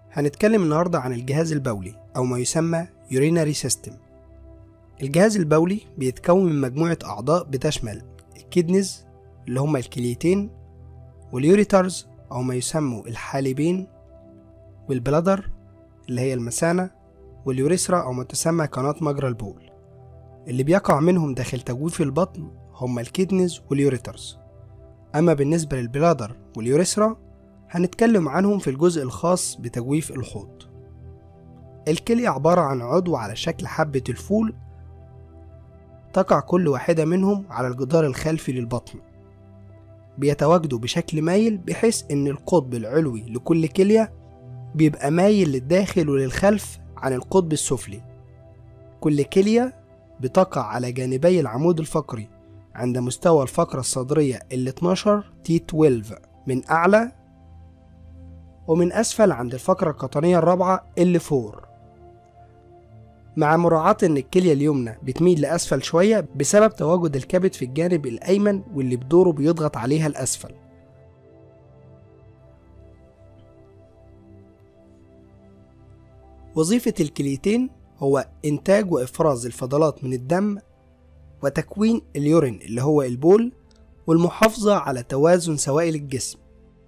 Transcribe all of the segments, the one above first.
هنتكلم النهاردة عن الجهاز البولي أو ما يسمى urinary system الجهاز البولي بيتكون من مجموعة أعضاء بتشمل الكدنز اللي هما الكليتين واليوريترز أو ما يسموا الحالبين والبلادر اللي هي المثانة واليوريثرا أو ما تسمى قناة مجرى البول اللي بيقع منهم داخل تجويف البطن هما الكدنز واليوريترز أما بالنسبة للبلادر واليوريثرا هنتكلم عنهم في الجزء الخاص بتجويف الحوض الكلية عبارة عن عضو على شكل حبة الفول تقع كل واحدة منهم على الجدار الخلفي للبطن بيتواجدوا بشكل مايل بحيث إن القطب العلوي لكل كلية بيبقى مايل للداخل وللخلف عن القطب السفلي كل كلية بتقع على جانبي العمود الفقري عند مستوى الفقرة الصدرية ال 12 تي 12 من أعلى ومن أسفل عند الفقرة القطنية الرابعة ال 4 مع مراعاة إن الكلية اليمنى بتميل لأسفل شوية بسبب تواجد الكبد في الجانب الأيمن واللي بدوره بيضغط عليها الأسفل وظيفة الكليتين هو إنتاج وإفراز الفضلات من الدم وتكوين اليورين اللي هو البول والمحافظة على توازن سوائل الجسم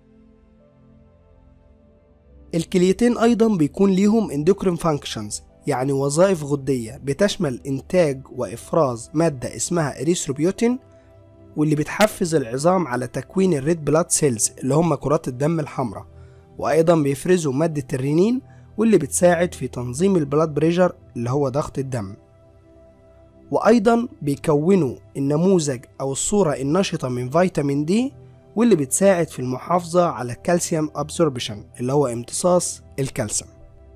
الكليتين أيضا بيكون ليهم اندوكرين فانكشنز يعني وظائف غدية بتشمل إنتاج وإفراز مادة اسمها إريثروبيوتين واللي بتحفز العظام على تكوين الريد بلاد سيلز اللي هم كرات الدم الحمراء وأيضا بيفرزوا مادة الرينين واللي بتساعد في تنظيم البلاد بريشر اللي هو ضغط الدم وأيضا بيكونوا النموذج أو الصورة النشطة من فيتامين دي واللي بتساعد في المحافظة على الكالسيوم أبسوربشن اللي هو امتصاص الكالسيوم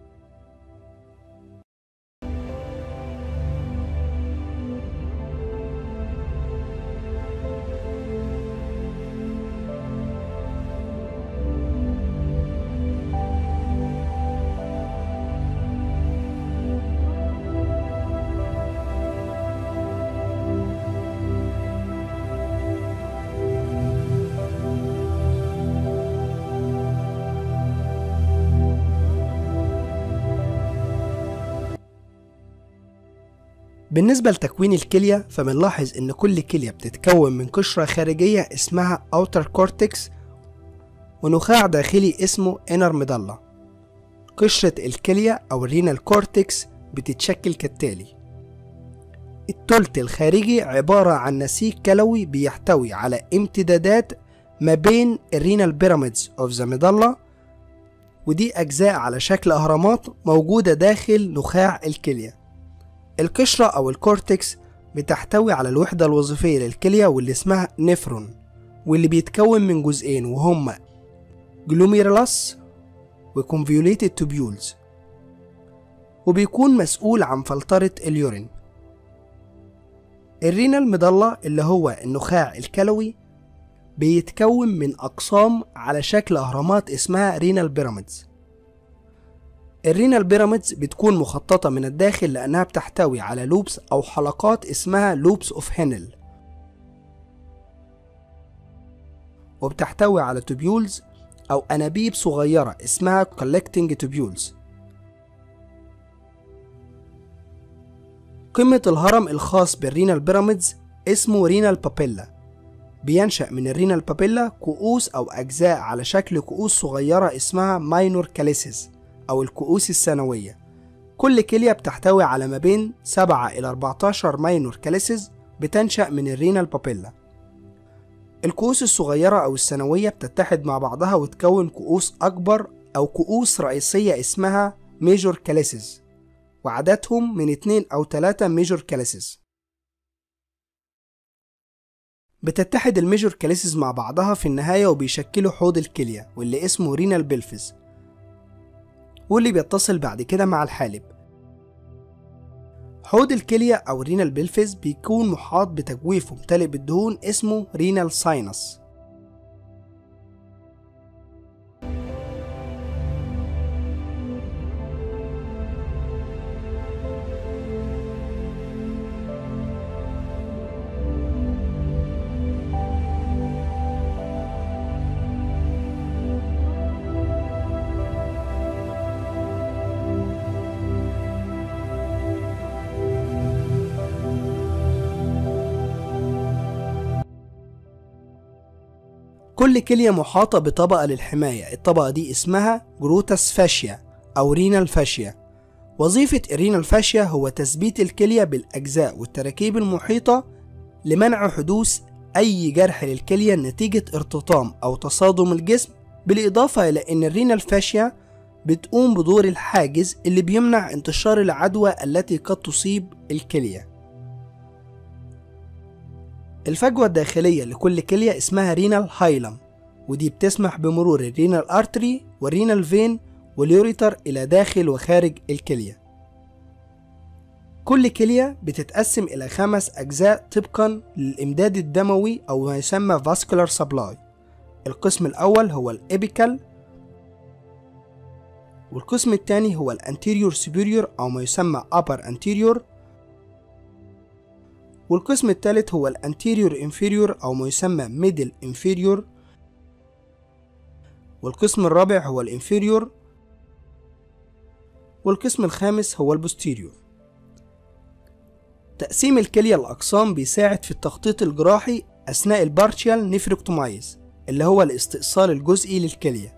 بالنسبة لتكوين الكلية فبنلاحظ إن كل كلية بتتكون من قشرة خارجية اسمها outer cortex ونخاع داخلي اسمه inner medulla قشرة الكلية أو الرينال كورتكس بتتشكل كالتالي التلت الخارجي عبارة عن نسيج كلوي بيحتوي على امتدادات ما بين الرينال بيراميدز اوف ذا ميدالا ودي أجزاء على شكل أهرامات موجودة داخل نخاع الكلية القشرة أو الكورتكس بتحتوي على الوحدة الوظيفية للكلية واللي اسمها نفرون واللي بيتكون من جزئين وهما جلوميرلاس وكونفيوليتد توبيولز وبيكون مسؤول عن فلترة اليورين الرينال مضلة اللي هو النخاع الكلوي بيتكون من أقسام على شكل أهرامات اسمها رينال بيراميدز الرينال بيراميدز بتكون مخططة من الداخل لأنها بتحتوي على لوبس أو حلقات اسمها لوبس اوف هينل وبتحتوي على توبيولز أو أنابيب صغيرة اسمها collecting tubules قمة الهرم الخاص بالرينال بيراميدز اسمه رينال بابيلا بينشأ من الرينال بابيلا كؤوس أو أجزاء على شكل كؤوس صغيرة اسمها ماينور كاليسيس أو الكؤوس الثانوية كل كلية بتحتوي على ما بين 7 إلى 14 ماينور كاليسيس بتنشأ من الرينال بابيلا الكؤوس الصغيرة أو الثانوية بتتحد مع بعضها وتكون كؤوس أكبر أو كؤوس رئيسية اسمها ميجور كاليسيس وعددهم من 2 أو 3 ميجور كاليسيس بتتحد الميجور كاليسيس مع بعضها في النهاية وبيشكلوا حوض الكلية واللي اسمه رينال بلفز واللي بيتصل بعد كده مع الحالب حوض الكلية أو رينال بلفز بيكون محاط بتجويف ممتلئ بالدهون اسمه رينال ساينس كل كلية محاطة بطبقة للحماية الطبقة دي اسمها جروتاس فاشيا أو رينال فاشيا وظيفة الرينال فاشيا هو تثبيت الكلية بالأجزاء والتراكيب المحيطة لمنع حدوث أي جرح للكلية نتيجة ارتطام أو تصادم الجسم بالإضافة إلى أن الرينال فاشيا بتقوم بدور الحاجز اللي بيمنع انتشار العدوى التي قد تصيب الكلية الفجوة الداخلية لكل كلية اسمها رينال هايلم ودي بتسمح بمرور الرينال ارتري والرينال فين واليوريتر إلى داخل وخارج الكلية كل كلية بتتقسم إلى خمس أجزاء طبقا للإمداد الدموي أو ما يسمى vascular supply القسم الأول هو الإبيكال والقسم الثاني هو الانتيريور سوبيريور أو ما يسمى upper anterior والقسم الثالث هو الانتيريور انفيريور أو ما يسمى ميدل انفيريور والقسم الرابع هو الانفيريور والقسم الخامس هو البوستيريور تقسيم الكلية الأقسام بيساعد في التخطيط الجراحي أثناء البارشيال نيفركتومايز اللي هو الاستئصال الجزئي للكلية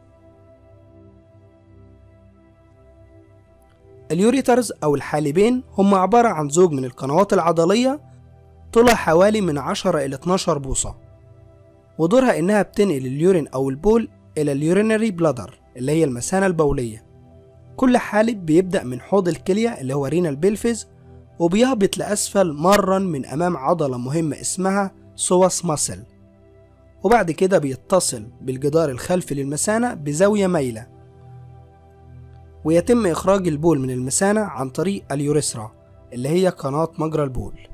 اليوريترز أو الحالبين هم عبارة عن زوج من القنوات العضلية طولها حوالي من 10 إلى 12 بوصة ودورها إنها بتنقل اليورين أو البول إلى اليورينري بلادر اللي هي المثانة البولية كل حالب بيبدأ من حوض الكلية اللي هو رينال بيلفيز وبيهبط لأسفل مرا من أمام عضلة مهمة اسمها سواس ماسل وبعد كده بيتصل بالجدار الخلفي للمثانة بزاوية مايلة ويتم إخراج البول من المثانة عن طريق اليوريثرا اللي هي قناة مجرى البول